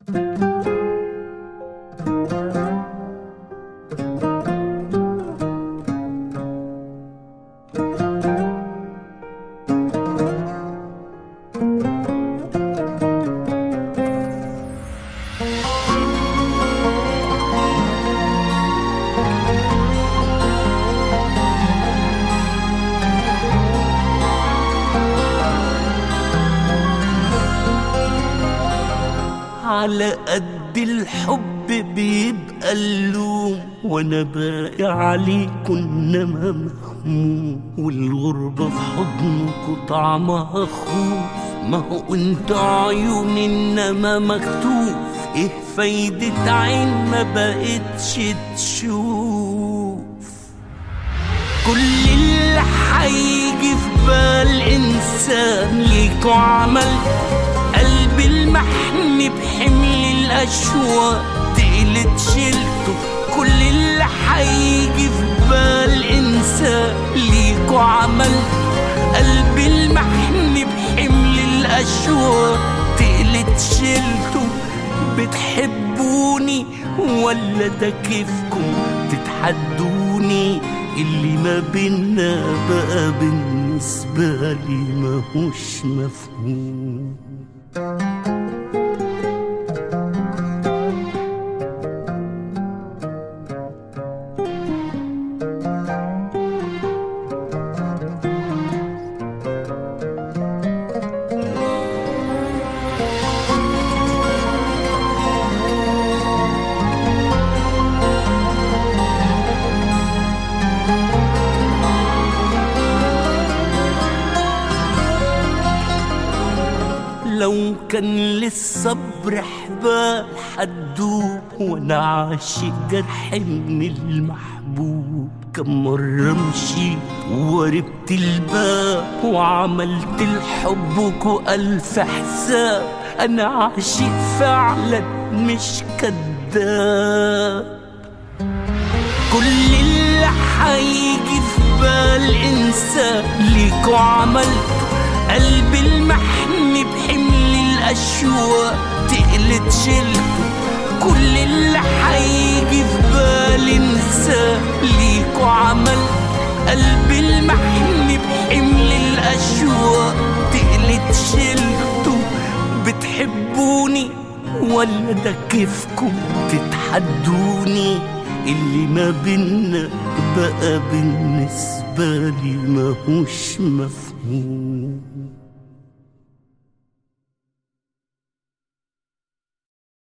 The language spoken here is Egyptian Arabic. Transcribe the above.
على قد الحب بيبقى اللوم وانا باقي عليكم انما مهموم والغربة في حضنكوا طعمها خوف ما هو انت عيون انما مكتوف ايه فايدة عين ما بقتش تشوف كل اللي هيجي في بال انسان ليكوا عمل قلب المحن بحمل الاشواق تقلت شلته كل اللي هيجي في بال انسان ليكوا عمل قلب المحن بحمل الاشواق تقلت شلته بتحبوني ولا ده كيفكم تتحدوني اللي ما بينا بقى بالنسبة لي ماهوش مفهوم لو كان للصبر حبال حدوب وانا عاشق جرح من المحبوب كم مرة مشيت وقربت الباب وعملت الحب ألف حساب أنا عاشق فعلا مش كذاب كل اللي هيجي في بال انسان ليكوا عملت قلب المحن بحمل الاشواق تقلت شلته كل اللي هيجي في بال انسان ليكوا عملت قلب المحن بحمل الاشواق تقلت شلته بتحبوني ولا ده كيفكم تتحدوني اللي ما بينا بقى بالنسبة لي ماهوش مفهوم